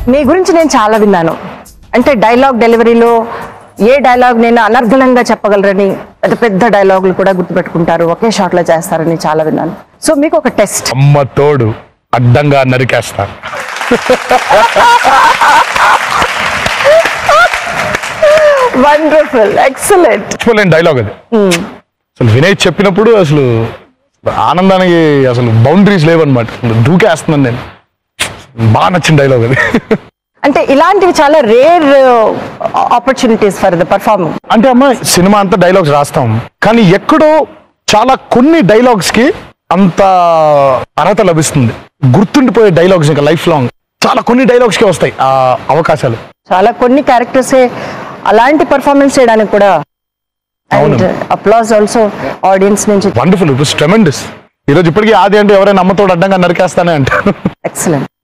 మీ గురించి నేను చాలా విన్నాను అంటే డైలాగ్ డెలివరీలో ఏ డైలాగ్ నేను అనర్గళంగా చెప్పగలరని పెద్ద పెద్ద డైలాగులు కూడా గుర్తుపెట్టుకుంటారు ఒకే షాట్ లో చేస్తారని చాలా విన్నాను సో మీకు ఒక టెస్ట్ అమ్మ తోడు అడ్డంగా నరికేస్తా వండర్ఫుల్ ఎక్సలెంట్ మర్చిపోలేని డైలాగ్ అది అసలు వినయ్ చెప్పినప్పుడు అసలు ఆనందానికి అసలు బౌండరీస్ లేవన్నమాట అసలు దూకేస్తున్నాను నేను బాగా నచ్చిన డైలాగ్ అది అంటే ఇలాంటివి చాలా rare opportunities for the performing అంటే అమ్మ సినిమా అంతా డైలాగ్స్ రాస్తాం కానీ ఎక్కడో చాలా కొన్ని డైలాగ్స్ కి అంత అర్హత లభిస్తుంది గుర్తుండిపోయే డైలాగ్స్ ఇంకా లైఫ్ లాంగ్ చాలా కొన్ని డైలాగ్స్ కి వస్తాయి ఆ అవకాశాలు చాలా కొన్ని క్యారెక్టర్స్ అలాంటి పర్ఫార్మెన్స్ చేయడానికి కూడా అవును. అండ్ అప్లాస్ ఆల్సో ఆడియన్స్ నుంచి వండర్ఫుల్ ఇట్ వాస్ ట్రెమెండస్ ఈరోజు ఇప్పటికీ ఆది అంటే ఎవరైనా అమ్మతోడు అడ్డంగా నరికేస్తానే అంటారు ఎక్సలెంట్